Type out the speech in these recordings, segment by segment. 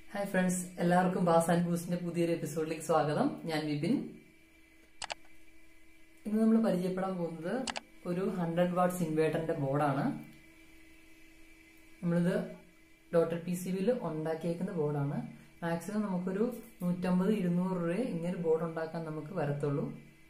hi friends എല്ലാവർക്കും bass and ബൂസ്റ്റിന്റെ പുതിയൊരു എപ്പിസോഡിലേക്ക് സ്വാഗതം ഞാൻ വിപിൻ ഇന്ന് നമ്മൾ പരിചയപ്പെടാൻ പോകുന്നത് ഒരു ഹൺഡ്രഡ് വാട്ട്സ് ഇൻവേർട്ടറിന്റെ ബോർഡാണ് നമ്മളിത് ഡോട്ടർ പി സി ബിയിൽ ഉണ്ടാക്കിയേക്കുന്ന ബോർഡാണ് മാക്സിമം നമുക്കൊരു നൂറ്റമ്പത് ഇരുന്നൂറ് രൂപയെ ഇങ്ങനെ ബോർഡ് ഉണ്ടാക്കാൻ നമുക്ക് വരത്തുള്ളൂ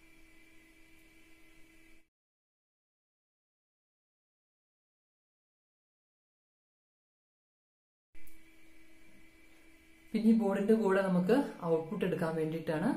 പിന്നെ ഈ ബോർഡിന്റെ കൂടെ നമുക്ക് ഔട്ട്പുട്ട് എടുക്കാൻ വേണ്ടിയിട്ടാണ്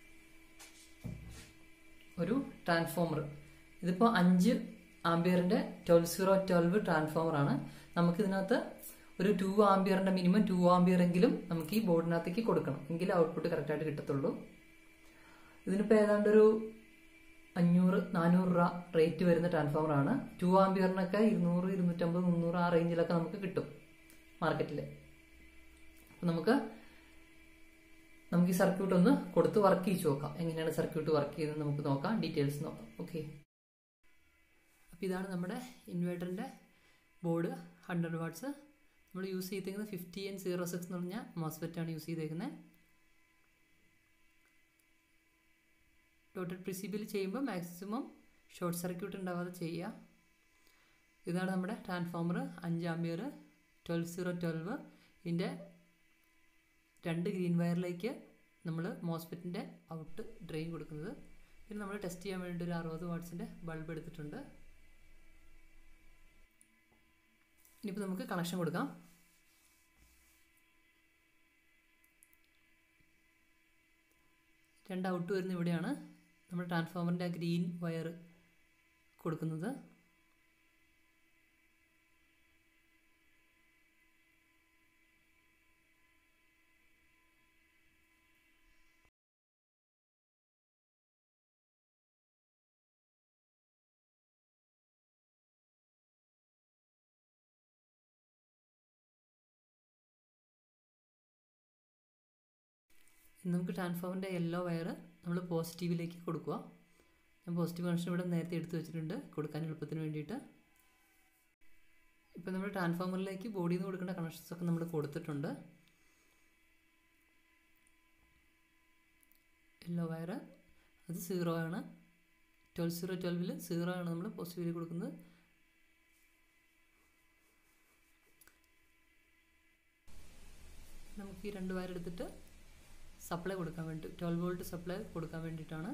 ഒരു ട്രാൻസ്ഫോമർ ഇതിപ്പോൾ അഞ്ച് ആംബിയറിന്റെ ട്വൽവ് സീറോ ട്വൽവ് ട്രാൻസ്ഫോമർ ആണ് നമുക്ക് ഇതിനകത്ത് ഒരു ടു ആംബിയറിന്റെ മിനിമം ടു ആംബിയർ എങ്കിലും നമുക്ക് ഈ ബോർഡിനകത്തേക്ക് കൊടുക്കണം എങ്കിലേ ഔട്ട്പുട്ട് കറക്റ്റായിട്ട് കിട്ടത്തുള്ളൂ ഇതിനിപ്പോൾ ഏതാണ്ട് ഒരു അഞ്ഞൂറ് നാനൂറ് രൂപ റേറ്റ് വരുന്ന ട്രാൻസ്ഫോമർ ആണ് ടു ആംബിയറിനൊക്കെ ഇരുന്നൂറ് ഇരുന്നൂറ്റമ്പത് മുന്നൂറ് ആ റേഞ്ചിലൊക്കെ നമുക്ക് കിട്ടും മാർക്കറ്റിൽ അപ്പം നമുക്ക് നമുക്ക് ഈ സർക്യൂട്ട് ഒന്ന് കൊടുത്ത് വർക്ക് ചെയ്ത് നോക്കാം എങ്ങനെയാണ് സർക്യൂട്ട് വർക്ക് ചെയ്യുന്നത് നമുക്ക് നോക്കാം ഡീറ്റെയിൽസ് നോക്കാം ഓക്കെ അപ്പോൾ ഇതാണ് നമ്മുടെ ഇൻവേർട്ടറിൻ്റെ ബോർഡ് ഹൺഡ്രഡ് വാട്ട്സ് നമ്മൾ യൂസ് ചെയ്തേക്കുന്നത് ഫിഫ്റ്റി എൻ സീറോ സിക്സ് എന്ന് പറഞ്ഞാൽ മോസ്ഫെറ്റാണ് യൂസ് ചെയ്തേക്കുന്നത് ഡോട്ടഡ് പ്രിസിബിൽ ചെയ്യുമ്പോൾ മാക്സിമം ഷോർട്ട് സർക്യൂട്ട് ഉണ്ടാവാതെ ചെയ്യുക ഇതാണ് നമ്മുടെ ട്രാൻസ്ഫോമർ അഞ്ച് ആംബിയർ ട്വൽവ് സീറോ ട്വൽവ് ഇതിൻ്റെ രണ്ട് ഗ്രീൻ വയറിലേക്ക് നമ്മൾ മോസ്ഫെറ്റിൻ്റെ ഔട്ട് ഡ്രെയിൻ കൊടുക്കുന്നത് പിന്നെ നമ്മൾ ടെസ്റ്റ് ചെയ്യാൻ വേണ്ടി ഒരു അറുപത് വാട്ട്സിൻ്റെ ബൾബ് എടുത്തിട്ടുണ്ട് ഇനിയിപ്പോൾ നമുക്ക് കണക്ഷൻ കൊടുക്കാം രണ്ട് ഔട്ട് വരുന്ന ഇവിടെയാണ് നമ്മൾ ട്രാൻസ്ഫോമറിൻ്റെ ആ ഗ്രീൻ വയർ കൊടുക്കുന്നത് നമുക്ക് ട്രാൻസ്ഫോമറിൻ്റെ യെല്ലോ വയർ നമ്മൾ പോസിറ്റീവിലേക്ക് കൊടുക്കുക ഞാൻ പോസിറ്റീവ് കണക്ഷൻ ഇവിടെ നേരത്തെ എടുത്തു വെച്ചിട്ടുണ്ട് കൊടുക്കാൻ എളുപ്പത്തിന് വേണ്ടിയിട്ട് ഇപ്പം നമ്മൾ ട്രാൻസ്ഫോമറിലേക്ക് ബോഡിയിൽ നിന്ന് കൊടുക്കേണ്ട കണക്ഷൻസ് ഒക്കെ നമ്മൾ കൊടുത്തിട്ടുണ്ട് യെല്ലോ വയർ അത് സീറോ ആണ് ട്വൽവ് സീറോ ട്വൽവിൽ സീറോ ആണ് നമ്മൾ പോസിറ്റീവിൽ കൊടുക്കുന്നത് നമുക്ക് ഈ രണ്ട് വയർ എടുത്തിട്ട് സപ്ലൈ കൊടുക്കാൻ വേണ്ടി ട്വൽവ് വോൾട്ട് സപ്ലൈ കൊടുക്കാൻ വേണ്ടിയിട്ടാണ്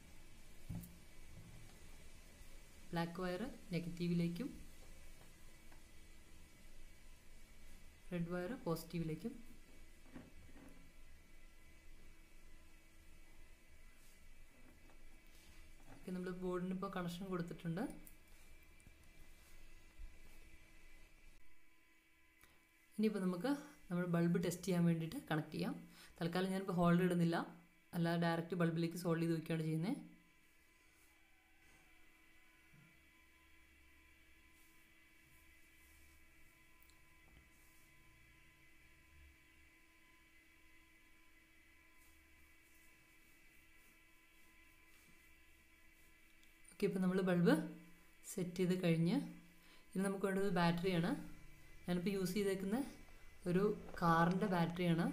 ബ്ലാക്ക് വയർ നെഗറ്റീവിലേക്കും റെഡ് വയർ പോസിറ്റീവിലേക്കും നമ്മൾ ബോർഡിന് ഇപ്പോൾ കണക്ഷൻ കൊടുത്തിട്ടുണ്ട് ഇനിയിപ്പോൾ നമുക്ക് നമ്മൾ ബൾബ് ടെസ്റ്റ് ചെയ്യാൻ വേണ്ടിയിട്ട് കണക്ട് ചെയ്യാം തൽക്കാലം ഞാനിപ്പോൾ ഹോൾഡ് ഇടുന്നില്ല അല്ലാതെ ഡയറക്റ്റ് ബൾബിലേക്ക് സോൾവ് ചെയ്ത് വയ്ക്കുകയാണ് ചെയ്യുന്നത് ഓക്കെ ഇപ്പോൾ നമ്മൾ ബൾബ് സെറ്റ് ചെയ്ത് കഴിഞ്ഞ് ഇനി നമുക്ക് വേണ്ടത് ബാറ്ററിയാണ് ഞാനിപ്പോൾ യൂസ് ചെയ്തേക്കുന്ന ഒരു കാറിൻ്റെ ബാറ്ററിയാണ്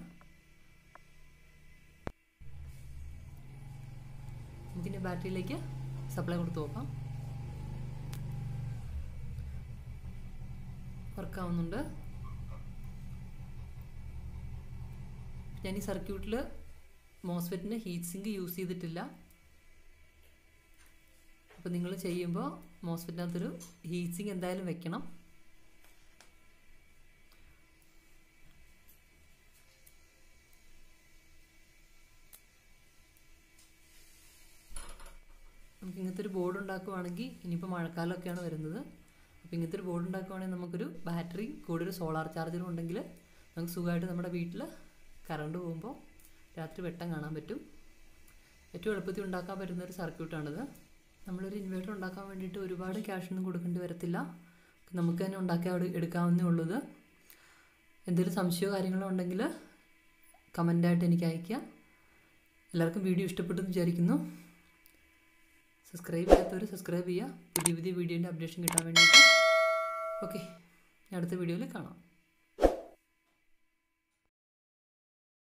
നമുക്കിനി ബാറ്ററിയിലേക്ക് സപ്ലൈ കൊടുത്ത് നോക്കാം വർക്കാവുന്നുണ്ട് ഞാൻ ഈ സർക്യൂട്ടിൽ മോസ്ഫെറ്റിന് ഹീറ്റ് സിങ്ക് യൂസ് ചെയ്തിട്ടില്ല അപ്പോൾ നിങ്ങൾ ചെയ്യുമ്പോൾ മോസ്ഫെറ്റിനകത്തൊരു ഹീറ്റ് സിങ്ക് എന്തായാലും വെക്കണം നമുക്ക് ഇങ്ങനത്തെ ഒരു ബോർഡ് ഉണ്ടാക്കുവാണെങ്കിൽ ഇനിയിപ്പോൾ മഴക്കാലമൊക്കെയാണ് വരുന്നത് അപ്പോൾ ഇങ്ങനത്തെ ഒരു ബോർഡ് ഉണ്ടാക്കുവാണെങ്കിൽ നമുക്കൊരു ബാറ്ററി കൂടെ ഒരു സോളാർ ചാർജറും ഉണ്ടെങ്കിൽ നമുക്ക് സുഖമായിട്ട് നമ്മുടെ വീട്ടിൽ കറണ്ട് പോകുമ്പോൾ രാത്രി വെട്ടം കാണാൻ പറ്റും ഏറ്റവും എളുപ്പത്തിൽ ഉണ്ടാക്കാൻ പറ്റുന്ന ഒരു സർക്യൂട്ടാണിത് നമ്മളൊരു ഇൻവേർട്ടർ ഉണ്ടാക്കാൻ വേണ്ടിയിട്ട് ഒരുപാട് ക്യാഷൊന്നും കൊടുക്കേണ്ടി വരത്തില്ല നമുക്ക് തന്നെ ഉണ്ടാക്കി അവിടെ എടുക്കാവുന്നേ ഉള്ളത് എന്തെങ്കിലും സംശയമോ കാര്യങ്ങളോ ഉണ്ടെങ്കിൽ കമൻ്റായിട്ട് എനിക്ക് അയയ്ക്കുക എല്ലാവർക്കും വീഡിയോ ഇഷ്ടപ്പെട്ടു എന്ന് വിചാരിക്കുന്നു സബ്സ്ക്രൈബ് ചെയ്യാത്തവർ സബ്സ്ക്രൈബ് ചെയ്യുക പുതിയ പുതിയ വീഡിയോൻ്റെ അപ്ഡേഷൻ കിട്ടാൻ വേണ്ടിയിട്ട് ഓക്കെ അടുത്ത വീഡിയോയിൽ കാണാം